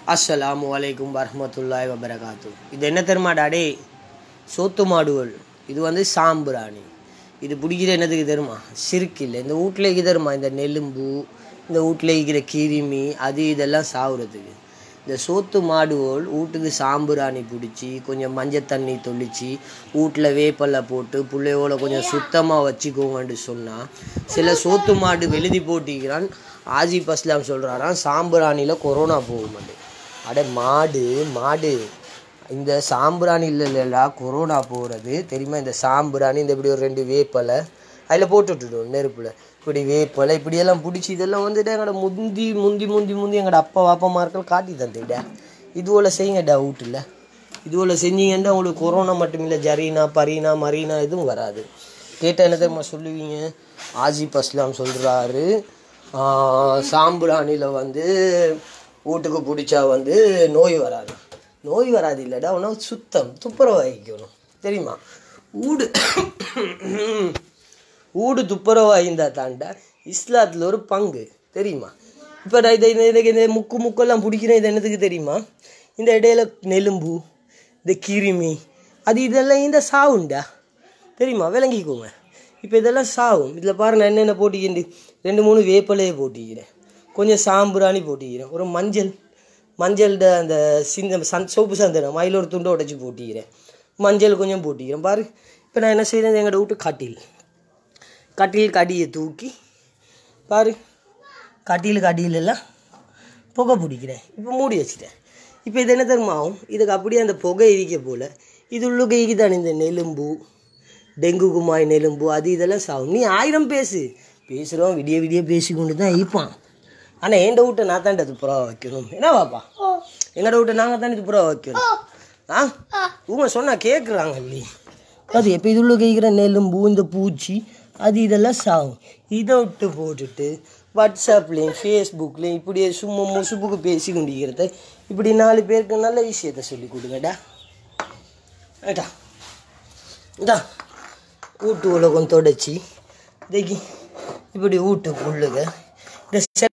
அஸ்ஸலாமு அலைக்கும் வரமத்துல்லாய் வபரகாத்து இது என்ன தெரியுமாடா டேய் சோத்து மாடுகள் இது வந்து சாம்பிராணி இது பிடிக்கிற என்னதுக்கு தெரியுமா சிறுக்கு இல்லை இந்த வீட்டில் இருக்கிற தெரியுமா இந்த நெலும்பு இந்த வீட்டில் இருக்கிற கிருமி அது இதெல்லாம் சாவுறதுக்கு இந்த சோத்து மாடுகள் வீட்டுக்கு சாம்பிராணி பிடிச்சி கொஞ்சம் மஞ்சள் தண்ணி தொளிச்சு வீட்டில் வேப்பலை போட்டு பிள்ளையோட கொஞ்சம் சுத்தமாக வச்சுக்கோங்கன்னு சொன்னால் சில சோத்து மாடு எழுதி போட்டிக்கிறான் ஆஜிப் அஸ்லாம் சொல்கிறாராம் சாம்பிராணியில் கொரோனா போகுமாண்டு அட மாடு மாடு இந்த சாம்பிராணி இல்லைல்லா கொரோனா போகிறது தெரியுமா இந்த சாம்பிராணி இந்த இப்படி ஒரு ரெண்டு வேப்பலை அதில் போட்டு விட்டுடுவோம் நெருப்பில் இப்படி வேப்பலை இப்படியெல்லாம் பிடிச்சி இதெல்லாம் வந்துட்டு எங்களோட முந்தி முந்தி முந்தி முந்தி எங்களோட அப்பா வாப்பமார்கள் காட்டி தந்துடா இதுவோல செய்யுங்கடா வீட்டில் இதுவோல செஞ்சீங்கன்னா உங்களுக்கு கொரோனா மட்டும் இல்லை ஜரீனா பரீனா மரீனா எதுவும் வராது கேட்டால் என்ன தெரியுமா சொல்லுவீங்க ஆஜிப் அஸ்லாம் சொல்கிறாரு சாம்பிராணியில் வந்து வீட்டுக்கு பிடிச்சா வந்து நோய் வராது நோய் வராது இல்லைடா உன சுத்தம் துப்புரவு வைக்கணும் தெரியுமா ஊடு ஊடு துப்புரவு இருந்தா தாண்டா இஸ்லாத்தில் ஒரு பங்கு தெரியுமா இப்போ நான் இதை இதை இந்த முக்கு முக்கெல்லாம் பிடிக்கிறேன் இது என்னதுக்கு தெரியுமா இந்த இடையில நெலும்பு இந்த கிருமி அது இதெல்லாம் இந்த சாவுண்டா தெரியுமா விளங்கிக்கோங்க இப்போ இதெல்லாம் சாவும் இதில் பாருங்க நான் என்னென்ன போட்டிக்கிண்டு ரெண்டு மூணு வேப்பலையே போட்டிக்கிறேன் கொஞ்சம் சாம்பிராணி போட்டிக்கிறேன் ஒரு மஞ்சள் மஞ்சள்ட அந்த சிந்த சன் சோப்பு சந்தனம் மயில் ஒரு துண்டை உடச்சி போட்டிக்கிறேன் மஞ்சள் கொஞ்சம் போட்டிக்கிறேன் பாரு இப்போ நான் என்ன செய்கிறேன் எங்கள்கிட்ட விட்டு கட்டில் கட்டில் கடியை தூக்கி பாரு கட்டிலுக்கு அடியிலெல்லாம் புகை பிடிக்கிறேன் இப்போ மூடி வச்சுட்டேன் இப்போ இது என்ன தெரியுமா ஆகும் இதுக்கு அப்படியே அந்த புகை எரிக்க போல் இது உள்ளுக்கு இருக்குதானே இந்த நெலும்பு டெங்கு குமாய் நெலும்பு அது இதெல்லாம் சாகும் நீ ஆயிரம் பேசு பேசுகிறோம் விடிய விடிய பேசி கொண்டு தான் இருப்பான் ஆனால் என் வீட்டை நான் தாண்டி அது புறா வைக்கணும் என்ன பாப்பா எங்களோட வீட்டை நாங்கள் தாண்டி புறா வைக்கணும் ஆ உங்க சொன்னால் கேட்குறாங்க இல்லையே அது எப்போ இது உள்ள கேட்குற நெலும்பு இந்த பூச்சி அது இதெல்லாம் சாகும் இதை விட்டு போட்டுட்டு வாட்ஸ்அப்லேயும் ஃபேஸ்புக்லேயும் இப்படியே சும்மா முசுப்புக்கு பேசி கொண்டிருக்கிறத இப்படி நாலு பேருக்கு நல்ல விஷயத்த சொல்லி கொடுங்கடா ஏட்டா இந்தா வீட்டு உலகம் தொடச்சி இதைக்கு இப்படி வீட்டு புல்லுக இந்த செ-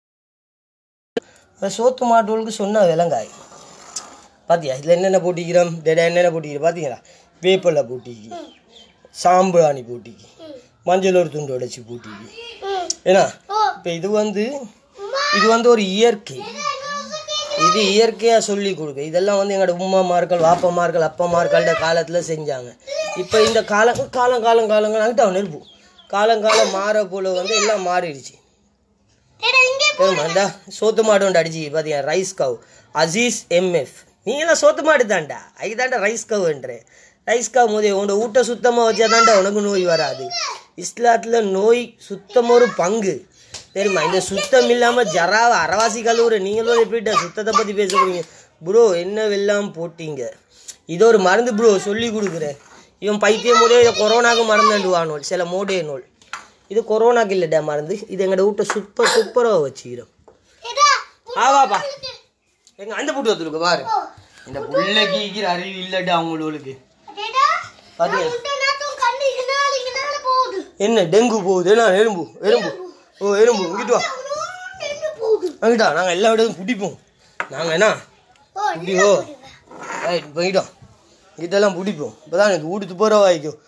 இந்த சோத்து மாட்டுகளுக்கு சொன்ன விலங்காய் பாத்தியா இதில் என்னென்ன போட்டிக்கிறோம் டேடா என்னென்ன போட்டிக்கிற பார்த்தீங்களா வேப்பிலை போட்டிக்கு சாம்பிராணி போட்டிக்கு மஞ்சள் ஒரு துண்டு உடைச்சி போட்டிக்கு ஏன்னா இப்போ இது வந்து இது வந்து ஒரு இயற்கை இது இயற்கையாக சொல்லி கொடுக்க இதெல்லாம் வந்து எங்களோட உம்மாமார்கள் வாப்பமார்கள் அப்பமார்கள்ட காலத்தில் செஞ்சாங்க இப்போ இந்த காலம் காலம் காலம் காலங்களாகிட்டு அவன் நெருப்பு காலங்காலம் மாற போல வந்து எல்லாம் மாறிடுச்சு தெரியுமா இந்த சோத்து மாடு ஒன்று அடிச்சு பார்த்தீங்க ரைஸ் கவ் அசீஸ் எம்எஃப் நீங்களாம் சோத்து மாடு தாண்டா அதுதாண்டா ரைஸ் கவ்ன்றேன் ரைஸ் கவ் போதே உன்னோட ஊட்ட சுத்தமாக வச்சா தாண்டா உனக்கு நோய் வராது இஸ்லாத்தில் நோய் சுத்தம் ஒரு பங்கு தெரியுமா இந்த சுத்தம் இல்லாமல் ஜராவை அறவாசி கழுவுற நீங்களும் எப்படிட்டா சுத்தத்தை பற்றி பேச போறீங்க ப்ரோ என்ன வெல்லாம் போட்டீங்க இது ஒரு மருந்து ப்ரோ சொல்லி கொடுக்குறேன் இவன் பைத்தியம் போதே இதை கொரோனாக்கு மறந்துடுவானோல் சில மோடே நோல் இது கொரோனாக்கு இல்லைடா மருந்து இது எங்கட வீட்டை சூப்பர் சூப்பராக வச்சுக்கிறோம் ஆவாப்பா எங்க அந்த புட்டு வந்துருக்கு பாரு இந்த புள்ளைக்கு இருக்கிற அறிவு இல்லடா அவங்களுக்கு பாத்தீங்க என்ன டெங்கு போகுது என்ன எறும்பு எறும்பு ஓ எறும்பு இங்கிட்டு வா அங்கிட்டா நாங்கள் எல்லா இடத்தும் பிடிப்போம் நாங்கள் என்ன பிடிவோ ரைட் போயிட்டோம் இதெல்லாம் பிடிப்போம் இப்போதான் எனக்கு வீடு துப்புரவா வைக்கும்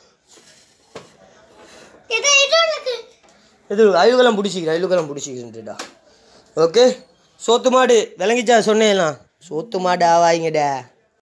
இது அழுகெல்லாம் பிடிச்சிக்கிறேன் அழுகெல்லாம் பிடிச்சிக்கிறேன்டா ஓகே சோத்து மாடு விளங்கிச்சா சொன்னேலாம் சோத்து மாடு ஆவாய்ங்கடா